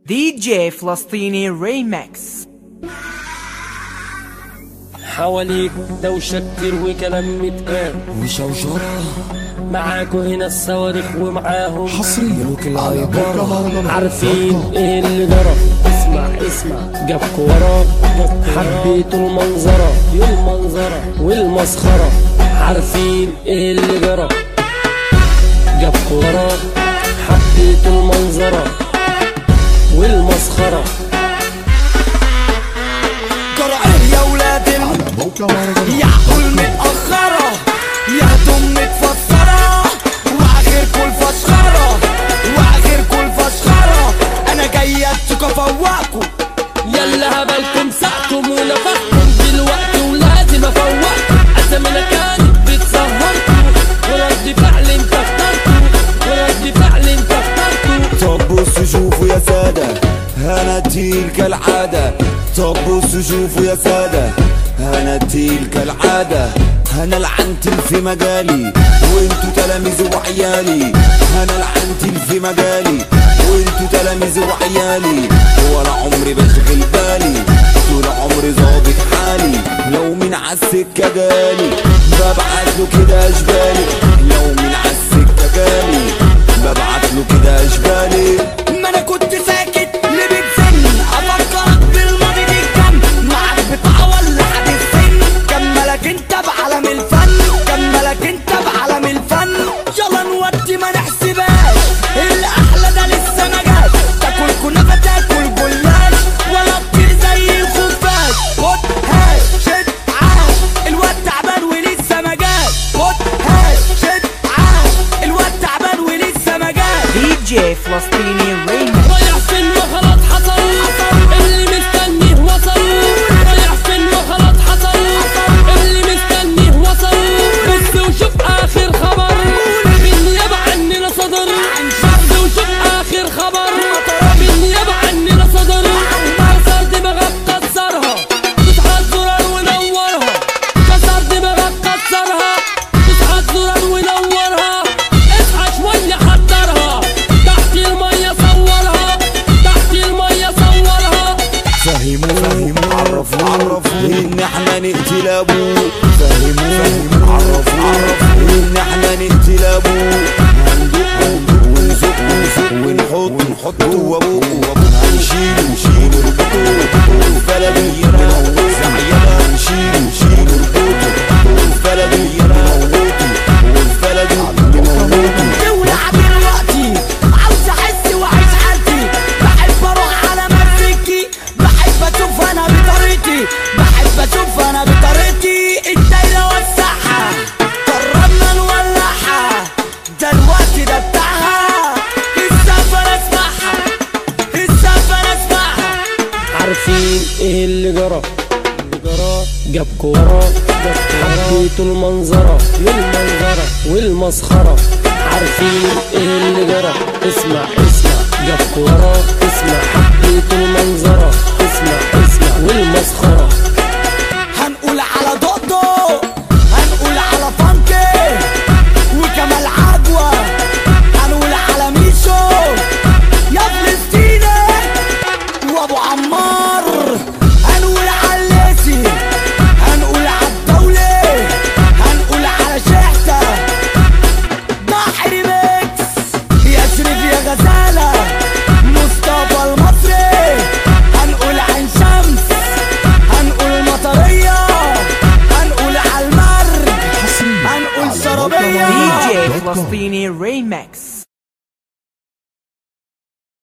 دي جي فلسطيني ريمكس حواليك دوشة كتير وكلام متقال وشوشرة معاكوا هنا الصواريخ ومعاهم حصريا على موقع عارفين ايه اللي جرى اسمع اسمع جابكوا ورا حبيتوا المنظرة المنظرة والمسخرة عارفين ايه اللي جرى جابكوا ورا حبيتوا المنظرة والمسخرة جرعين يا ولاد ال- على موقع مهرجانات يا عقول متأخرة يا دم متفسرة وآخركوا الفشخرة وآخركوا الفشخرة أنا جاي أتشك أفوقكوا يلا هبلكم سقتم ونفختم دلوقتي ولازم افوقكم اسامينا كانت بتسهركم ورد فعل انت اخترتوا ورد فعل انت اخترتوا طب بصوا شوفوا يا سادة انا تيل كالعادة طب بصوا شوفوا يا سادة انا تيل كالعادة انا العنتل في مجالي وانتوا تلاميذي وعيالي انا العنتل في مجالي وانتوا تلاميذي وعيالي ولا عمري بشغل بالي طول عمري ظابط حالي لو مين عالسكة جالي ببعت له كده اشبالي لو مين عالسكة جالي ببعت له كده اشبالي ما أنا كنت ساكت ليه بتزن أفكرك بالماضي دي كم معاك بتعول لحد السن كملك أنت بعالم الفن كملك أنت بعالم الفن يلا نودي ما نحسبهاش اللي أحلى ده لسه ما جاش تاكل كنافة تاكل جلاش ولا تطير زي الخفاش خد هاش شد عاش الواد تعبان ولسه ما جاش خد هاش شد عاش الواد تعبان ولسه ما جاش دي جي فلسطيني ريمكس رايح فين وخلاص حصل اللي مستنيه وصل رايح فين وخلاص حصل اللي مستنيه وصل بص وشوف اخر خبر بالنيابة عننا صدر بص وشوف اخر خبر بالنيابة عننا صدر كسر دماغك كسرها تصحى الزرار ونورها كسر دماغك كسرها تصحى الزرار ونورها اصحى شوية حضرها تحت المية صورها تحت المية صورها فهموا فهموا عرفوا عرفوا ان احنا نقتل ابوه فهموا فهموا عرفوا عرفوا ان احنا نقتل ابوه هندق هندق ونزق ونزق ونحط ونحط جوه ابوه هنشيل نشيل ونربطه والفلبي نموته زعيانة هنشيل نشيل ونربطه والفلبي نموته والفلبي نموته ولع دلوقتي عاوز احس واعيش حالتي بحب اروح على مرفكي بحب اشوف انا بطريقتي بحب اشوف انا بطريقتي الدايره وسعها قربنا نولعها ده الوقت ده بتاعها السقف انا اسمعها السقف انا اسمعها عارفين ايه اللي جرى اللي جرى جابكوا ورا حبيتوا المنظرة والمنظرة والمسخرة عارفين ايه اللي جرى اسمع اسمع جابكوا ورا اسمع حبيتوا المنظرة اسمع اسمع والمسخرة هنقول على دودو هنقول على فانكي وكمال عجوة هنقول على ميشو يا فلسطيني وابو عمار هنقول على الليسي هنقول على الدولة هنقول على شحتة ضحي ريميكس يا شريف يا غزالة مصطفى المصري هنقول عين شمس هنقول مطرية هنقول على المرج هنقول دي شربية جي فلسطيني ريمكس